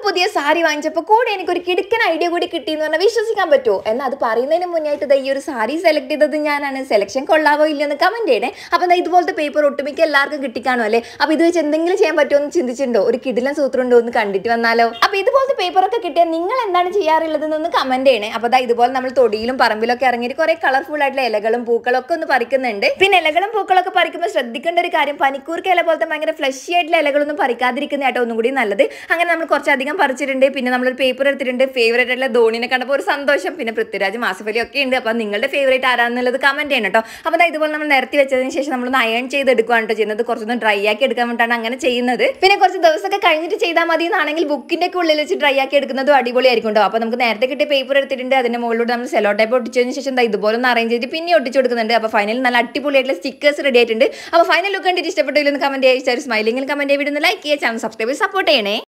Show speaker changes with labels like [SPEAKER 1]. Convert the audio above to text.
[SPEAKER 1] പുതിയ സാരി വാങ്ങിച്ചപ്പോൾ കൂടെ എനിക്കൊരു കിടുക്കൻ ഐഡിയ കൂടി കിട്ടിയെന്ന് പറഞ്ഞാൽ വിശ്വസിക്കാൻ പറ്റുമോ എന്നാൽ അത് പറയുന്നതിന് മുന്നായിട്ട് ദാ ഈ ഒരു സാരി സെലക്ട് ചെയ്തത് ഞാനാണ് സെലക്ഷൻ കൊള്ളാവോ ഇല്ലയോ എന്ന് കമന്റ് ചെയ്യണേ അപ്പോൾ ദാ ഇതുപോലത്തെ പേപ്പർ ഒട്ടുമിക്ക എല്ലാവർക്കും കിട്ടിക്കാണോ അല്ലേ അപ്പോൾ ഇത് വെച്ച് എന്തെങ്കിലും ചെയ്യാൻ പറ്റുമോ എന്ന് ചിന്തിച്ചിട്ടുണ്ടോ ഒരു കിടിലൻ സൂത്രം ഉണ്ടോ എന്ന് കണ്ടിട്ട് വന്നാലോ അപ്പോൾ ഇതുപോലത്തെ പേപ്പറൊക്കെ കിട്ടിയാൽ നിങ്ങൾ എന്താണ് ചെയ്യാറുള്ളത് എന്നൊന്ന് കമന്റ് ചെയ്യണേ അപ്പോൾ ദാ ഇതുപോലെ നമ്മൾ തൊടിയിലും പറമ്പിലൊക്കെ ഇറങ്ങിയിട്ട് കുറേ കളർഫുൾ ആയിട്ടുള്ള ഇലകളും പൂക്കളും ഒക്കെ ഒന്ന് പറിക്കുന്നുണ്ട് പിന്നെ ഇലകളും പൂക്കളൊക്കെ പറിക്കുമ്പോൾ ശ്രദ്ധിക്കേണ്ട ഒരു കാര്യം പനിക്കൂർക്ക ഇല പോലത്തെ ഭയങ്കര ഫ്ലഷ് ആയിട്ടുള്ള ഇലകളൊന്നും പറിക്കാതിരിക്കുന്ന ആട്ടോ ഒന്നും കൂടി നല്ലത് അങ്ങനെ നമ്മൾ കുറച്ചധികം പറിച്ചിട്ടുണ്ട് പിന്നെ നമ്മളൊരു പേപ്പർ എടുത്തിട്ടുണ്ട് ഫേവറേറ്റ് ആയിട്ടുള്ള ധോണിനെ കണ്ടപ്പോൾ ഒരു സന്തോഷം പിന്നെ പൃഥ്വിരാജ് മാസഫലി ഒക്കെ ഉണ്ട് അപ്പോൾ നിങ്ങളുടെ ഫേവറേറ്റ് ആരാന്നുള്ളത് കമന്റ് ചെയ്യണം കേട്ടോ അപ്പോൾ ദാ ഇതുപോലെ നമ്മൾ നിരത്തി വെച്ചതിന് ശേഷം നമ്മളൊന്ന് അയൺ ചെയ്തെടുക്കുകയാണ് കേട്ടോ ചെയ്യുന്നത് കുറച്ചൊന്ന് ഡ്രൈ ആക്കി എടുക്കാൻ വേണ്ടിയിട്ടാണ് അങ്ങനെ ചെയ്യുന്നത് പിന്നെ കുറച്ച് ദിവസമൊക്കെ കഴിഞ്ഞിട്ട് ചെയ്താൽ മതി എന്നാണെങ്കിൽ ബുക്കിന്റെ ഒക്കെ ഉള്ളിൽ വെച്ച് ഡ്രൈ ആക്കി എടുക്കുന്നതും അടിപൊളിയായിരിക്കും കേട്ടോ അപ്പോൾ നമുക്ക് നേരത്തെ കിട്ടിയ പേപ്പർ എടുത്തിട്ടുണ്ട് അതിന്റെ മുകളിലൂടെ നമ്മൾ സെലോ ടൈപ്പ് ഒട്ടിച്ചതിന് ശേഷം ദാ ഇതുപോലെ ഒന്ന് അറേഞ്ച് ചെയ്ത് പിന്നെ ഒട്ടിച്ചു കൊടുക്കുന്നുണ്ട് അപ്പോൾ ഫൈനൽ നല്ല അടിപൊളിയായിട്ടുള്ള സ്റ്റിക്കേഴ്സ് റെഡി ആയിട്ടുണ്ട് അപ്പോൾ ഫൈനൽ ലുക്ക് കണ്ടിട്ട് ഇഷ്ടപ്പെട്ടില്ലെന്ന് കമന്റ് ചെയ്യുക സ്മൈലിംഗിൽ കമന്റ് ചെയ്ത് വിടുന്ന ലൈക്ക് ചെയ്യുക ചാനൽ സബ്സ്ക്രൈബ് സപ്പോർട്ട് ചെയ്യണേ